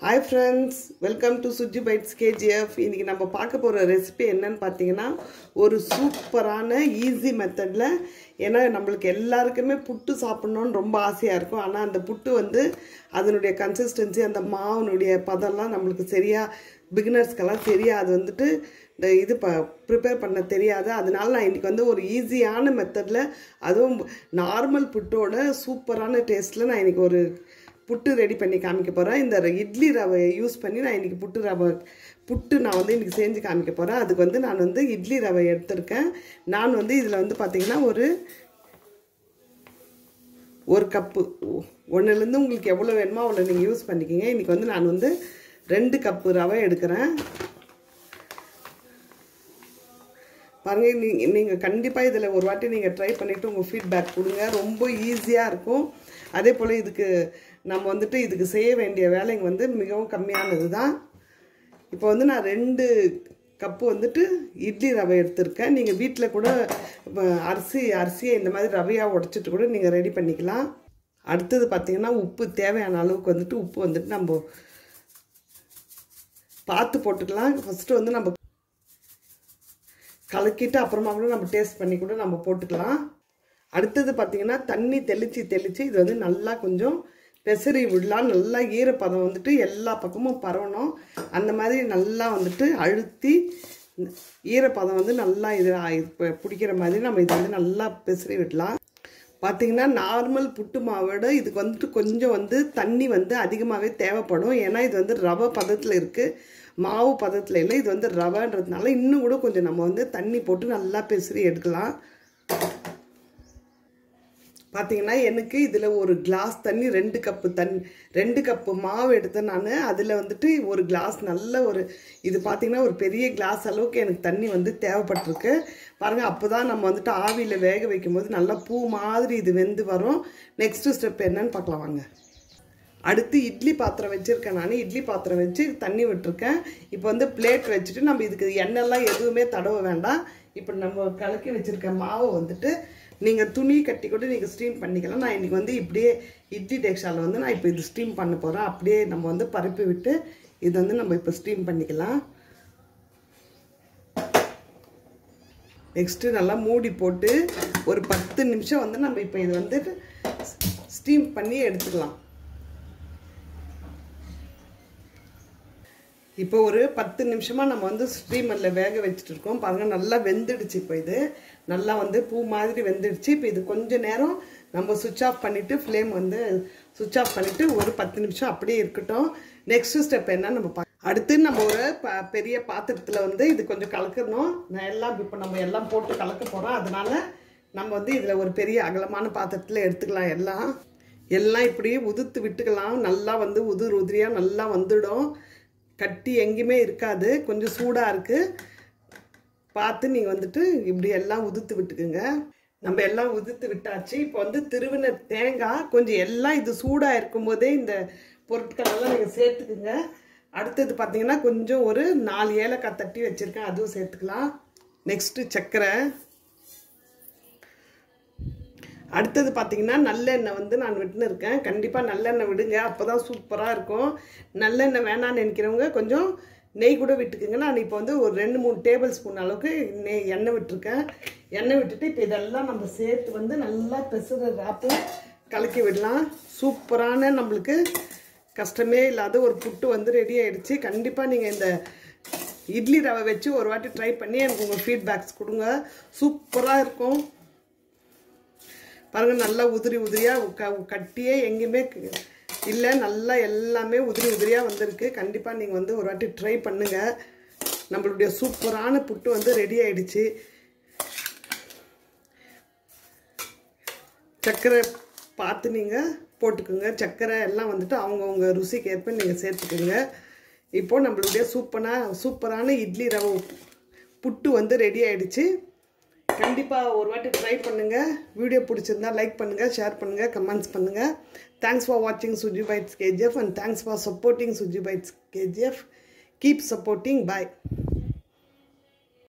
hi friends welcome to Suji bites KGF இன்றைக்கி நம்ம பார்க்க போகிற ரெசிபி என்னன்னு பார்த்தீங்கன்னா ஒரு சூப்பரான ஈஸி மெத்தடில் ஏன்னா நம்மளுக்கு எல்லாருக்குமே புட்டு சாப்பிட்ணுன்னு ரொம்ப ஆசையாக இருக்கும் ஆனால் அந்த புட்டு வந்து அதனுடைய கன்சிஸ்டன்சி அந்த மாவுனுடைய பதம்லாம் நம்மளுக்கு சரியாக பிகினர்ஸ்க்கெல்லாம் சரியாக அது வந்துட்டு இந்த இது ப ப்ரிப்பேர் பண்ண தெரியாது அதனால நான் இன்றைக்கி வந்து ஒரு ஈஸியான மெத்தடில் அதுவும் நார்மல் புட்டோட சூப்பரான டேஸ்ட்டில் நான் இன்றைக்கி ஒரு புட்டு ரெடி பண்ணி காமிக்க போகிறேன் இந்த இட்லி ரவையை யூஸ் பண்ணி நான் இன்றைக்கி புட்டு ரவை புட்டு நான் வந்து இன்றைக்கி செஞ்சு காமிக்க போகிறேன் அதுக்கு வந்து நான் வந்து இட்லி ரவை எடுத்திருக்கேன் நான் வந்து இதில் வந்து பார்த்திங்கன்னா ஒரு ஒரு கப்பு ஒன்றுலேருந்து உங்களுக்கு எவ்வளோ வேணுமோ அவ்வளோ நீங்கள் யூஸ் பண்ணிக்கிங்க இன்றைக்கி வந்து நான் வந்து ரெண்டு கப்பு ரவை எடுக்கிறேன் பாருங்கள் நீங்கள் நீங்கள் கண்டிப்பாக இதில் ஒரு வாட்டி நீங்கள் ட்ரை பண்ணிவிட்டு உங்கள் ஃபீட்பேக் கொடுங்க ரொம்ப ஈஸியாக இருக்கும் அதே போல் இதுக்கு நம்ம வந்துட்டு இதுக்கு செய்ய வேண்டிய வேலைங்க வந்து மிகவும் கம்மியானது தான் இப்போ வந்து நான் ரெண்டு கப்பு வந்துட்டு இட்லி ரவை எடுத்திருக்கேன் நீங்கள் வீட்டில் கூட அரிசி அரிசியை இந்த மாதிரி ரவையாக உடச்சிட்டு கூட நீங்கள் ரெடி பண்ணிக்கலாம் அடுத்தது பார்த்திங்கன்னா உப்பு தேவையான அளவுக்கு வந்துட்டு உப்பு வந்துட்டு நம்ம பார்த்து போட்டுக்கலாம் ஃபஸ்ட்டு வந்து நம்ம கலக்கிட்டு அப்புறமா கூட நம்ம டேஸ்ட் பண்ணி கூட நம்ம போட்டுக்கலாம் அடுத்தது பார்த்திங்கன்னா தண்ணி தெளித்து தெளித்து இது வந்து நல்லா கொஞ்சம் பெசரி விடலாம் நல்லா ஈரப்பதம் வந்துட்டு எல்லா பக்கமும் பரவணும் அந்த மாதிரி நல்லா வந்துட்டு அழுத்தி ஈரப்பதம் வந்து நல்லா இது பிடிக்கிற மாதிரி நம்ம இதை வந்து நல்லா பெசரி விடலாம் பார்த்திங்கன்னா நார்மல் புட்டு மாவோட இதுக்கு வந்துட்டு கொஞ்சம் வந்து தண்ணி வந்து அதிகமாகவே தேவைப்படும் ஏன்னா இது வந்து ரவை பதத்தில் இருக்குது மாவு பதத்தில் இல்லை இது வந்து ரவைன்றதுனால இன்னும் கூட கொஞ்சம் நம்ம வந்து தண்ணி போட்டு நல்லா பெசரி எடுக்கலாம் பார்த்தீங்கன்னா எனக்கு இதில் ஒரு கிளாஸ் தண்ணி ரெண்டு கப்பு தண்ணி ரெண்டு கப்பு மாவு எடுத்தேன் நான் அதில் வந்துட்டு ஒரு கிளாஸ் நல்ல ஒரு இது பார்த்திங்கன்னா ஒரு பெரிய கிளாஸ் அளவுக்கு எனக்கு தண்ணி வந்து தேவைப்பட்டிருக்கு பாருங்கள் அப்போ தான் நம்ம வந்துட்டு ஆவியில் வேக வைக்கும்போது நல்லா பூ மாதிரி இது வெந்து வரும் நெக்ஸ்ட்டு ஸ்டெப் என்னன்னு பார்க்கலாம் வாங்க அடுத்து இட்லி பாத்திரம் வச்சுருக்கேன் நான் இட்லி பாத்திரம் வச்சு தண்ணி விட்டுருக்கேன் இப்போ வந்து பிளேட் வச்சுட்டு நம்ம இதுக்கு எண்ணெய்லாம் எதுவுமே தடவ வேண்டாம் இப்போ நம்ம கலக்கி வச்சுருக்க மாவை வந்துட்டு நீங்கள் துணி கட்டி கூட நீங்கள் ஸ்டீம் பண்ணிக்கலாம் நான் இன்றைக்கி வந்து இப்படியே இட்லி டேக்ஷாவில் வந்து நான் இப்போ இது ஸ்டீம் பண்ண போகிறேன் அப்படியே நம்ம வந்து பரப்பி விட்டு இது வந்து நம்ம இப்போ ஸ்டீம் பண்ணிக்கலாம் நெக்ஸ்ட்டு நல்லா மூடி போட்டு ஒரு பத்து நிமிஷம் வந்து நம்ம இப்போ இது வந்து ஸ்டீம் பண்ணி எடுத்துக்கலாம் இப்போ ஒரு பத்து நிமிஷமாக நம்ம வந்து ஸ்டீமரில் வேக வச்சுட்டு இருக்கோம் பாருங்கள் நல்லா வெந்துடுச்சு இப்போ இது நல்லா வந்து பூ மாதிரி வெந்துடுச்சு இப்போ இது கொஞ்சம் நேரம் நம்ம சுவிட்ச் ஆஃப் பண்ணிவிட்டு ஃப்ளேம் வந்து சுவிட்ச் ஆஃப் பண்ணிவிட்டு ஒரு பத்து நிமிஷம் அப்படியே இருக்கட்டும் நெக்ஸ்ட் ஸ்டெப் என்ன நம்ம பா அடுத்து நம்ம ஒரு ப பெரிய பாத்திரத்தில் வந்து இது கொஞ்சம் கலக்கணும் நான் எல்லாம் இப்போ நம்ம எல்லாம் போட்டு கலக்க போகிறோம் அதனால் நம்ம வந்து இதில் ஒரு பெரிய அகலமான பாத்திரத்தில் எடுத்துக்கலாம் எல்லாம் எல்லாம் இப்படி உதுத்து விட்டுக்கலாம் நல்லா வந்து உதிர் உதிரியாக நல்லா வந்துடும் கட்டி எங்கேயுமே இருக்காது கொஞ்சம் சூடாக இருக்குது பார்த்து நீங்கள் வந்துட்டு இப்படி எல்லாம் உதுத்து விட்டுக்குங்க நம்ம எல்லாம் உதுத்து விட்டாச்சு இப்போ வந்து திருவின தேங்காய் கொஞ்சம் எல்லாம் இது சூடாக இருக்கும்போதே இந்த பொருட்களெல்லாம் நீங்கள் சேர்த்துக்குங்க அடுத்தது பார்த்தீங்கன்னா கொஞ்சம் ஒரு நாலு ஏலக்காய் தட்டி வச்சுருக்கேன் அதுவும் சேர்த்துக்கலாம் நெக்ஸ்ட்டு சர்க்கரை அடுத்தது பார்த்தீங்கன்னா நல்லெண்ணெய் வந்து நான் விட்டுன்னு இருக்கேன் கண்டிப்பாக நல்லெண்ணெய் விடுங்க அப்போ தான் சூப்பராக இருக்கும் நல்லெண்ணெய் வேணான்னு நினைக்கிறவங்க கொஞ்சம் நெய் கூட விட்டுக்குங்க நான் இப்போ வந்து ஒரு ரெண்டு மூணு டேபிள் ஸ்பூன் அளவுக்கு நெய் எண்ணெய் விட்டுருக்கேன் எண்ணெய் விட்டுட்டு இப்போ இதெல்லாம் நம்ம சேர்த்து வந்து நல்லா பெசுற ராப்பில் கலக்கி விடலாம் சூப்பரான நம்மளுக்கு கஷ்டமே இல்லாத ஒரு புட்டு வந்து ரெடி ஆகிடுச்சு கண்டிப்பாக நீங்கள் இந்த இட்லி ரவை வச்சு ஒரு வாட்டி ட்ரை பண்ணி எனக்கு உங்கள் ஃபீட்பேக்ஸ் கொடுங்க சூப்பராக இருக்கும் பாருங்கள் நல்லா உதிரி உதிரியாக க கட்டியே எங்கேயுமே இல்லை நல்லா எல்லாமே உதிரி உதிரியாக வந்திருக்கு கண்டிப்பாக நீங்கள் வந்து ஒரு வாட்டி ட்ரை பண்ணுங்கள் நம்மளுடைய சூப்பரான புட்டு வந்து ரெடி ஆயிடுச்சு சர்க்கரை பார்த்து நீங்கள் போட்டுக்கோங்க சர்க்கரை எல்லாம் வந்துட்டு அவங்கவுங்க ருசிக்கு ஏற்ப நீங்கள் சேர்த்துக்கோங்க இப்போது நம்மளுடைய சூப்பரான சூப்பரான இட்லி ரவை புட்டு வந்து ரெடி ஆயிடுச்சு கண்டிப்பாக ஒரு வாட்டி ட்ரை பண்ணுங்கள் வீடியோ பிடிச்சிருந்தா லைக் பண்ணுங்கள் ஷேர் பண்ணுங்கள் கமெண்ட்ஸ் பண்ணுங்கள் தேங்க்ஸ் ஃபார் வாட்சிங் Suji bites KGF and thanks for supporting Suji bites KGF keep supporting bye